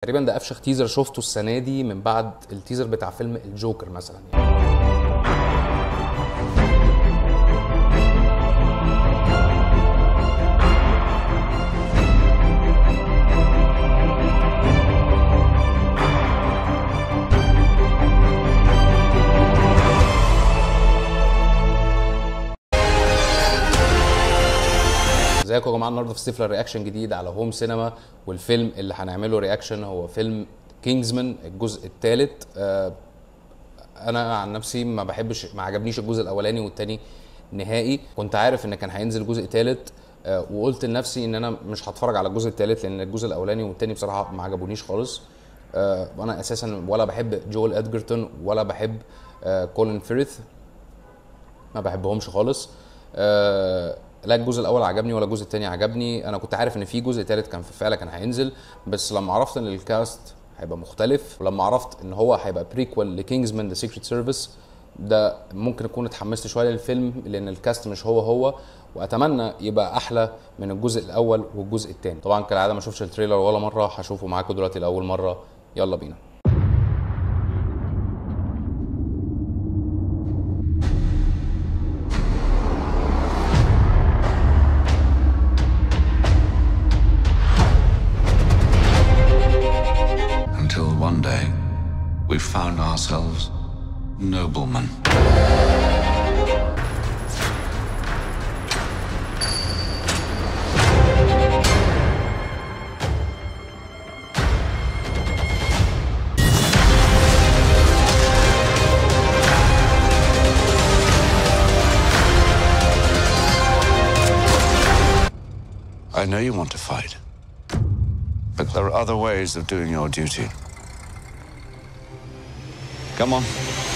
تقريبا ده افشخ تيزر شفته السنه دي من بعد التيزر بتاع فيلم الجوكر مثلا يعني. ازيكم يا جماعه النهارده في ستيفلر رياكشن جديد على هوم سينما والفيلم اللي هنعمله رياكشن هو فيلم كينجزمان الجزء الثالث آه انا عن نفسي ما بحبش ما عجبنيش الجزء الاولاني والتاني نهائي كنت عارف ان كان هينزل جزء ثالث آه وقلت لنفسي ان انا مش هتفرج على الجزء الثالث لان الجزء الاولاني والتاني بصراحه ما عجبونيش خالص آه وانا اساسا ولا بحب جوel ادجرتون ولا بحب آه كولين فيرث ما بحبهمش خالص آه لا الجزء الاول عجبني ولا الجزء الثاني عجبني انا كنت عارف ان في جزء ثالث كان في فعلا كان هينزل بس لما عرفت ان الكاست هيبقى مختلف ولما عرفت ان هو هيبقى بريكوال لكينجزمان ذا سيكريت سيرفيس ده ممكن اكون اتحمست شويه للفيلم لان الكاست مش هو هو واتمنى يبقى احلى من الجزء الاول والجزء الثاني طبعا كالعاده ما اشوفش التريلر ولا مره هشوفه معاكم دلوقتي لاول مره يلا بينا until one day we found ourselves noblemen. I know you want to fight, but there are other ways of doing your duty. Come on.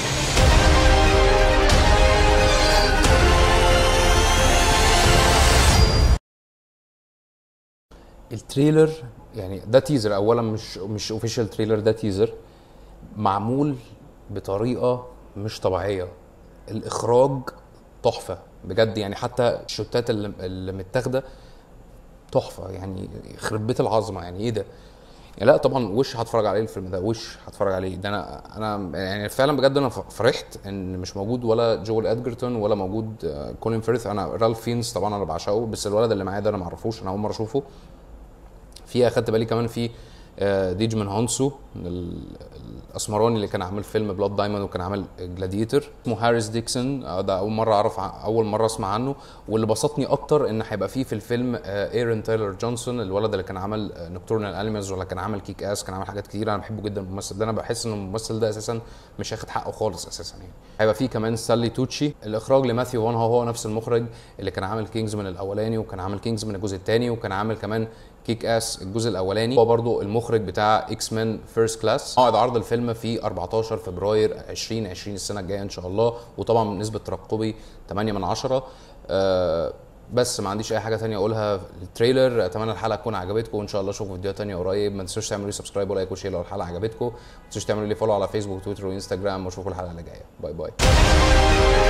التريلر يعني ده تيزر اولا مش مش اوفيشال تريلر ده تيزر معمول بطريقه مش طبيعيه الاخراج تحفه بجد يعني حتى الشوتات اللي, اللي متاخده تحفه يعني يخرب بيت العظمه يعني ايه ده يعني لا طبعا وش هتفرج عليه الفيلم ده وش هتفرج عليه ده انا انا يعني فعلا بجد انا فرحت ان مش موجود ولا جوel ادجرتون ولا موجود آه، كولين فيرث انا رالف فينز طبعا انا بعشقه بس الولد اللي معايا ده انا ما اعرفوش انا اول مره اشوفه في اخدت بالي كمان في آه، ديجمن هونسو ال- الاسمراني اللي كان عامل فيلم بلاد دايموند وكان عامل جلاديتر اسمه هاريس ديكسون آه، ده اول مره اعرف ع- اول مره اسمع عنه واللي بسطني اكتر ان هيبقى فيه في الفيلم آه، ايرن تايلر جونسون الولد اللي كان عمل نكتورنال انيمالز ولا كان عمل كيك اس كان عمل حاجات كتير انا بحبه جدا الممثل ده انا بحس ان الممثل ده اساسا مش هياخد حقه خالص اساسا يعني هيبقى فيه كمان سالي توتشي الاخراج لماثيو وان هو هو نفس المخرج اللي كان عامل كينجز من الاولاني وكان عامل كينجز من الجزء الثاني وكان عامل كمان كيك اس الجزء الاولاني هو برضو المخرج بتاع اكس مان فيرست كلاس موعد عرض الفيلم في 14 فبراير 2020 السنه الجايه ان شاء الله وطبعا نسبه ترقبي 8 من 10 آه بس ما عنديش اي حاجه تانية اقولها التريلر اتمنى الحلقه تكون عجبتكم وان شاء الله اشوفكم في فيديو تانية قريب ما تنسوش تعملوا لي سبسكرايب ولايك وشير لو الحلقه عجبتكم ما تنسوش تعملوا لي فولو على فيسبوك وتويتر وانستجرام واشوفكم الحلقه اللي جايه باي باي